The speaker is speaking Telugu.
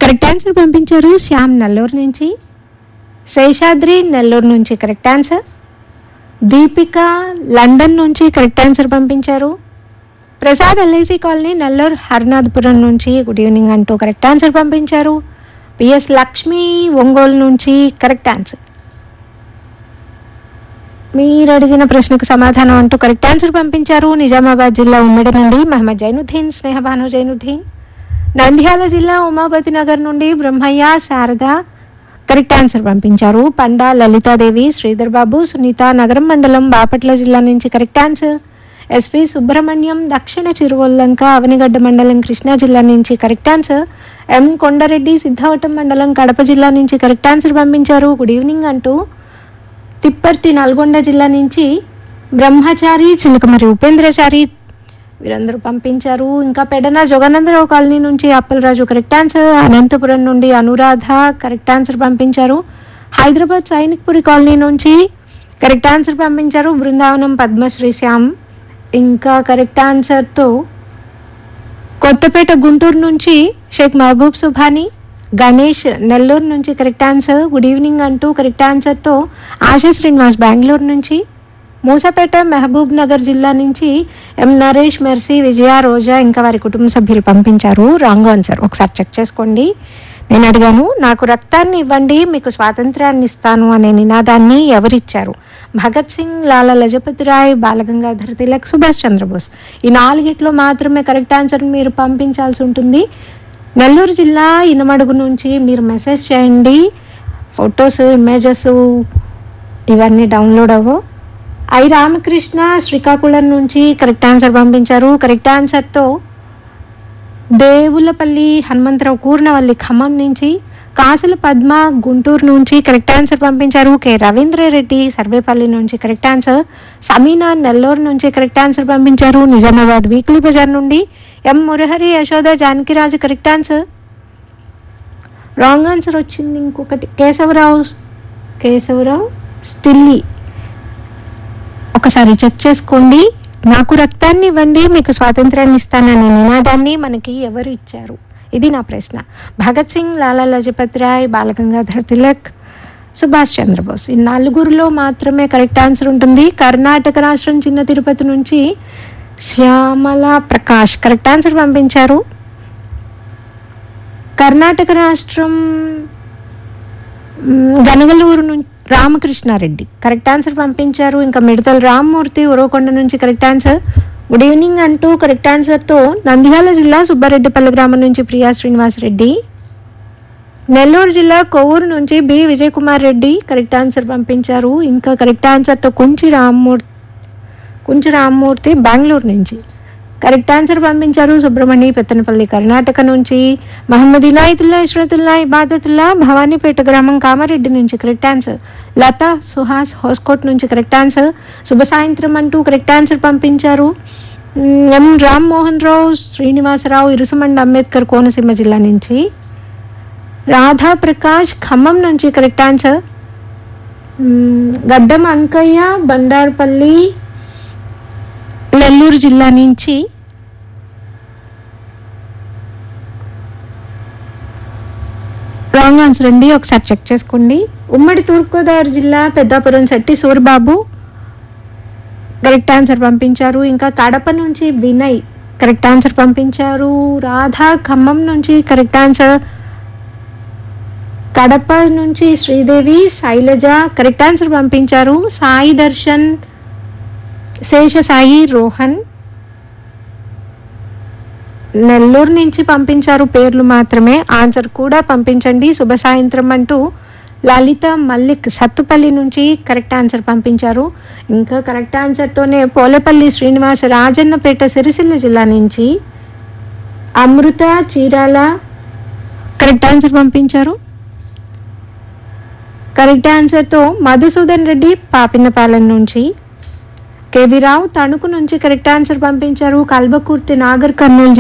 కరెక్ట్ ఆన్సర్ పంపించారు శ్యామ్ నెల్లూరు నుంచి శేషాద్రి నెల్లూరు నుంచి కరెక్ట్ ఆన్సర్ దీపిక లండన్ నుంచి కరెక్ట్ ఆన్సర్ పంపించారు ప్రసాద్ ఎల్ఐసి కాలనీ నెల్లూరు హరినాథపురం నుంచి గుడ్ ఈవినింగ్ అంటూ కరెక్ట్ ఆన్సర్ పంపించారు పిఎస్ లక్ష్మి ఒంగోలు నుంచి కరెక్ట్ ఆన్సర్ మీరు అడిగిన ప్రశ్నకు సమాధానం అంటూ కరెక్ట్ ఆన్సర్ పంపించారు నిజామాబాద్ జిల్లా ఉమ్మడి నుండి మహమ్మద్ జైనుద్దీన్ స్నేహబాను జైనుద్దీన్ నంద్యాల జిల్లా ఉమాపతి నగర్ నుండి బ్రహ్మయ్య శారద కరెక్ట్ ఆన్సర్ పంపించారు పండా లలితాదేవి శ్రీధర్ బాబు సునీత నగరం మండలం బాపట్ల జిల్లా నుంచి కరెక్ట్ ఆన్సర్ ఎస్వి సుబ్రహ్మణ్యం దక్షిణ చిరువల్లంక అవనిగడ్డ మండలం కృష్ణా జిల్లా నుంచి correct answer M Konda Reddy Siddavatam మండలం కడప జిల్లా నుంచి కరెక్ట్ ఆన్సర్ పంపించారు గుడ్ ఈవినింగ్ అంటూ తిప్పర్తి నల్గొండ జిల్లా నుంచి బ్రహ్మచారి చిలకమరి ఉపేంద్రచారి వీరందరూ పంపించారు ఇంకా పెడన జగనందరావు కాలనీ నుంచి అప్పలరాజు కరెక్ట్ ఆన్సర్ అనంతపురం నుండి అనురాధ కరెక్ట్ ఆన్సర్ పంపించారు హైదరాబాద్ సైనిక్పురి కాలనీ నుంచి కరెక్ట్ ఆన్సర్ పంపించారు బృందావనం పద్మశ్రీ శ్యామ్ ఇంకా కరెక్ట్ ఆన్సర్తో కొత్తపేట గుంటూరు నుంచి షేక్ మహబూబ్ సుభాని గణేష్ నెల్లూరు నుంచి కరెక్ట్ ఆన్సర్ గుడ్ ఈవినింగ్ అంటూ కరెక్ట్ ఆన్సర్తో ఆశా శ్రీనివాస్ బెంగళూరు నుంచి మూసాపేట మహబూబ్ నగర్ జిల్లా నుంచి ఎం నరేష్ మెర్సీ విజయ రోజా ఇంకా వారి కుటుంబ సభ్యులు పంపించారు రాంగ్ ఆన్సర్ ఒకసారి చెక్ చేసుకోండి నేను అడిగాను నాకు రక్తాన్ని ఇవ్వండి మీకు స్వాతంత్రాన్ని ఇస్తాను అనే నినాదాన్ని ఎవరిచ్చారు భగత్ సింగ్ లాలా లజపతి రాయ్ బాలగంగాధర్ తిలక్ సుభాష్ చంద్రబోస్ ఈ నాలుగిట్లో మాత్రమే కరెక్ట్ ఆన్సర్ మీరు పంపించాల్సి ఉంటుంది నెల్లూరు జిల్లా ఇనమడుగు నుంచి మీరు మెసేజ్ చేయండి ఫొటోస్ ఇమేజెస్ ఇవన్నీ డౌన్లోడ్ అవ్వవు ఐ రామకృష్ణ శ్రీకాకుళం నుంచి కరెక్ట్ ఆన్సర్ పంపించారు కరెక్ట్ ఆన్సర్తో దేవులపల్లి హనుమంతరావు కూర్నవల్లి ఖమ్మం నుంచి కాసుల పద్మ గుంటూరు నుంచి కరెక్ట్ ఆన్సర్ పంపించారు కె రవీంద్రారెడ్డి సర్వేపల్లి నుంచి కరెక్ట్ ఆన్సర్ సమీనా నెల్లూరు నుంచి కరెక్ట్ ఆన్సర్ పంపించారు నిజామాబాద్ వీక్లీ బజార్ నుండి M Murahari Yashoda Janakiraju correct answer wrong answer వచ్చింది ఇంకొకటి కేశవరావు కేశవరావు స్టిల్లీ ఒకసారి చెక్ చేసుకోండి నాకు రక్తాన్ని ఇవ్వండి మీకు స్వాతంత్రాన్ని ఇస్తాననే నినాదాన్ని మనకి ఎవరు ఇచ్చారు ఇది నా ప్రశ్న భగత్ సింగ్ లాలా లజపతి రాయ్ బాలగంగాధర్ తిలక్ సుభాష్ చంద్రబోస్ ఈ నలుగురిలో మాత్రమే కరెక్ట్ ఆన్సర్ ఉంటుంది కర్ణాటక రాష్ట్రం చిన్న తిరుపతి నుంచి శ్యామల ప్రకాష్ కరెక్ట్ ఆన్సర్ పంపించారు కర్ణాటక రాష్ట్రం మ్, గనగలూరు నుంచి రామకృష్ణారెడ్డి కరెక్ట్ ఆన్సర్ పంపించారు ఇంకా మిడతల రామ్మూర్తి ఉరవకొండ నుంచి కరెక్ట్ ఆన్సర్ గుడ్ ఈవినింగ్ అంటూ కరెక్ట్ ఆన్సర్తో నంద్యాల జిల్లా సుబ్బారెడ్డిపల్లి గ్రామం నుంచి ప్రియా శ్రీనివాసరెడ్డి నెల్లూరు జిల్లా కొవ్వూరు నుంచి B Vijay Kumar Reddy correct answer పంపించారు ఇంకా కరెక్ట్ ఆన్సర్తో కుంచి రామ్మూర్తి కుంచి రామ్మూర్తి బెంగళూరు నుంచి కరెక్ట్ ఆన్సర్ పంపించారు సుబ్రహ్మణి పెత్తనపల్లి కర్ణాటక నుంచి మహమ్మద్ ఇనాయతుల్లా ఇష్రతుల్లా ఇబాదతుల్లా భవానీపేట గ్రామం కామారెడ్డి నుంచి కరెక్ట్ ఆన్సర్ లత సుహాస్ హోస్కోట్ నుంచి కరెక్ట్ ఆన్సర్ శుభ సాయంత్రం అంటూ కరెక్ట్ ఆన్సర్ పంపించారు మ్, ఎం రామ్మోహన్ రావు శ్రీనివాసరావు ఇరుసమండ అంబేద్కర్ కోనసీమ జిల్లా నుంచి రాధా ప్రకాష్ ఖమ్మం నుంచి కరెక్ట్ ఆన్సర్ మ్, గడ్డం అంకయ్య బండార్పల్లి నెల్లూరు జిల్లా నుంచి రాంగ్ ఆన్సర్ అండి ఒకసారి చెక్ చేసుకోండి ఉమ్మడి తూర్పుగోదావరి జిల్లా పెద్దాపురం శెట్టి సూరిబాబు కరెక్ట్ ఆన్సర్ పంపించారు ఇంకా కడప నుంచి వినయ్ కరెక్ట్ ఆన్సర్ పంపించారు రాధా ఖమ్మం నుంచి కరెక్ట్ ఆన్సర్ కడప నుంచి శ్రీదేవి శైలజ కరెక్ట్ ఆన్సర్ పంపించారు సాయి దర్శన్ శేష సాయి రోహన్ నెల్లూరు నుంచి పంపించారు పేర్లు మాత్రమే ఆన్సర్ కూడా పంపించండి శుభ సాయంత్రం అంటూ లలిత మల్లిక్ సత్తుపల్లి నుంచి కరెక్ట్ ఆన్సర్ పంపించారు ఇంకా కరెక్ట్ ఆన్సర్తోనే పోలేపల్లి శ్రీనివాస రాజన్నపేట సిరిసిల్ల జిల్లా నుంచి అమృత చీరాల కరెక్ట్ ఆన్సర్ పంపించారు కరెక్ట్ ఆన్సర్తో మధుసూదన్ రెడ్డి పాపినపాలెం నుంచి కేవీ రావు తణుకు నుంచి కరెక్ట్ ఆన్సర్ పంపించారు కల్బకుర్తి నాగర్ కర్నూలు